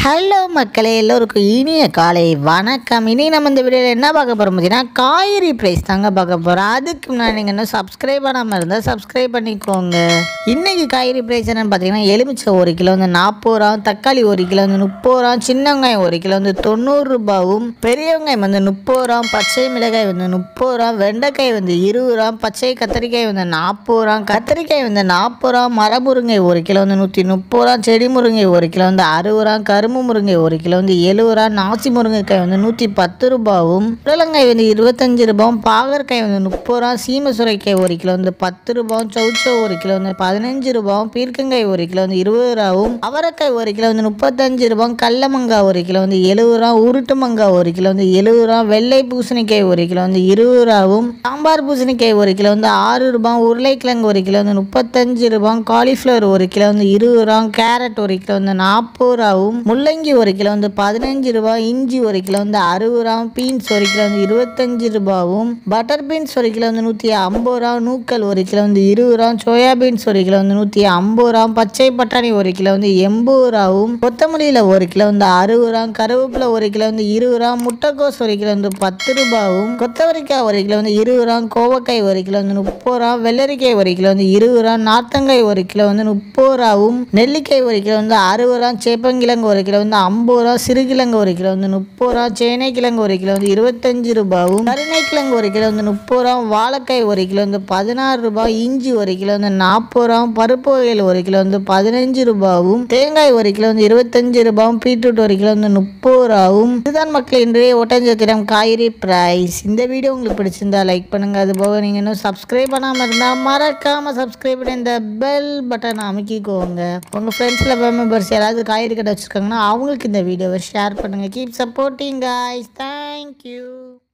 hello மக்களே எல்லோருக்கும் இனிய காலை வணக்கம் இனி நம்ம இந்த வீடியோவில் என்ன பார்க்க போகிறோம் பார்த்தீங்கன்னா காய்கறி ப்ரைஸ் தாங்க பார்க்க போகிறோம் அதுக்கு முன்னாடி நீங்கள் இன்னும் சப்ஸ்கிரைப் பண்ணாமல் இருந்தால் சப்ஸ்கிரைப் பண்ணிக்கோங்க இன்றைக்கி காய்கறி ப்ரைஸ் என்னென்னு பார்த்தீங்கன்னா எலுமிச்சை ஒரு கிலோ வந்து நாற்பது ரூபா தக்காளி ஒரு கிலோ வந்து முப்பது ரூபா சின்ன வெங்காயம் ஒரு கிலோ வந்து தொண்ணூறு ரூபாவும் பெரிய வெங்காயம் வந்து முப்பது ரூபா பச்சை மிளகாய் வந்து முப்பது ரூபா வெண்டைக்காய் வந்து இருபது ரூபா பச்சை கத்திரிக்காய் வந்து நாற்பது ரூபா கத்திரிக்காய் வந்து நாற்பது ரூபா மரமுருங்கை ஒரு கிலோ வந்து நூற்றி முப்பது ரூபா செடி முருங்கை ஒரு கிலோ வந்து அறுபது ரூபா கரும்பு முருங்கை ஒரு கிலோ வந்து எழுபது ரூபா நாசி முருங்கைக்காய் வந்து நூற்றி பத்து ரூபாவும் புடலங்காய் வந்து இருபத்தஞ்சு ரூபாவும் பாகற்காய் வந்து முப்பது ரூபா சீம சுரைக்காய் ஒரு கிலோ வந்து பத்து ரூபாவும் சௌச்சோ ஒரு கிலோ வந்து பதினஞ்சு ரூபாவும் பீர்க்கங்காய் ஒரு கிலோ வந்து இருபது ரூபாவும் அவரைக்காய் ஒரு கிலோ வந்து முப்பத்தஞ்சு ரூபாவும் கடல மங்காய் ஒரு கிலோ வந்து எழுபது ரூபா உருட்டு மங்காய் ஒரு கிலோ வந்து எழுபது ரூபா வெள்ளை பூசணிக்காய் ஒரு கிலோ வந்து இருபது ரூபாவும் சாம்பார் பூசணிக்காய் ஒரு கிலோ வந்து ஆறு ரூபாய் உருளைக்கிழங்கு ஒரு கிலோ வந்து முப்பத்தஞ்சு ரூபாய் காலிஃப்ளவர் ஒரு கிலோ வந்து இருபது ரூபா கேரட் ஒரு கிலோ வந்து நாற்பது ரூபாவும் முள்ளங்கி ஒரு கிலோ வந்து பதினஞ்சு ரூபாய் இஞ்சி ஒரு கிலோ வந்து அறுபது ரூபா பீன்ஸ் ஒரு கிலோ வந்து இருபத்தஞ்சு ரூபாவும் பட்டர் பீன்ஸ் ஒரு கிலோ வந்து நூற்றி ஐம்பது ரூபா நூக்கல் ஒரு கிலோ வந்து இருபது ரூபா சோயா பீன்ஸ் ஒரு கிலோ வந்து நூற்றி ஐம்பது ரூபா பச்சை பட்டாணி ஒரு கிலோ வந்து எண்பது ரூபாவும் கொத்தமல்லியில் ஒரு கிலோ வந்து அறுபது ரூபா கருவேப்பிலை ஒரு கிலோ வந்து இருபது ரூபா முட்டைக்கோஸ் ஒரு கிலோ வந்து பத்து ரூபாவும் கொத்தவரிக்காய் ஒரு கிலோ வந்து இருபது ரூபா கோவக்காய் ஒரு கிலோ வந்து முப்பது ரூபா வெள்ளரிக்காய் ஒரு கிலோ வந்து இருபது ரூபா நார்த்தங்காய் ஒரு கிலோ வந்து முப்பது ரூபாவும் நெல்லிக்காய் ஒரு கிலோ வந்து அறுபது ரூபா சேப்பங்கிழங்கு ஒரு கிலோ வந்து ஐம்பது ரூபா சிறுகிழங்கு ஒரு கிலோ வந்து முப்பது ரூபா சேனை கிழங்கு ஒரு கிலோ வந்து இருபத்தஞ்சு ரூபாவும் கருணைக்கிழங்கு ஒரு கிலோ வந்து முப்பது ரூபா வாழைக்காய் ஒரு கிலோ வந்து பதினாறு ரூபாய் இஞ்சி ஒரு கிலோ வந்து நாற்பது ரூபா பருப்பு வகைகள் ஒரு கிலோ வந்து பதினஞ்சு ரூபாவும் தேங்காய் ஒரு கிலோ வந்து இருபத்தஞ்சு ரூபாவும் பீட்ரூட் ஒரு கிலோ வந்து முப்பது ரூபாவும் இதுதான் மக்கள் இன்றைய ஒட்டஞ்சத்திரம் காய்கறி பிரைஸ் இந்த வீடியோ உங்களுக்கு பிடிச்சிருந்தா லைக் பண்ணுங்க அது போக நீங்கள் இன்னும் சப்ஸ்கிரைப் பண்ணாமல் இருந்தால் மறக்காம சப்ஸ்கிரைப் பண்ணி இந்த பெல் பட்டன் அமைக்கிக்கோங்க உங்கள் ஃப்ரெண்ட்ஸில் மெம்பர்ஸ் யாராவது காய்கறி கடை வச்சுருக்காங்கன்னா அவங்களுக்கு இந்த வீடியோவை ஷேர் பண்ணுங்கள் கீப் சப்போர்ட்டிங் காய்ஸ் தேங்க்யூ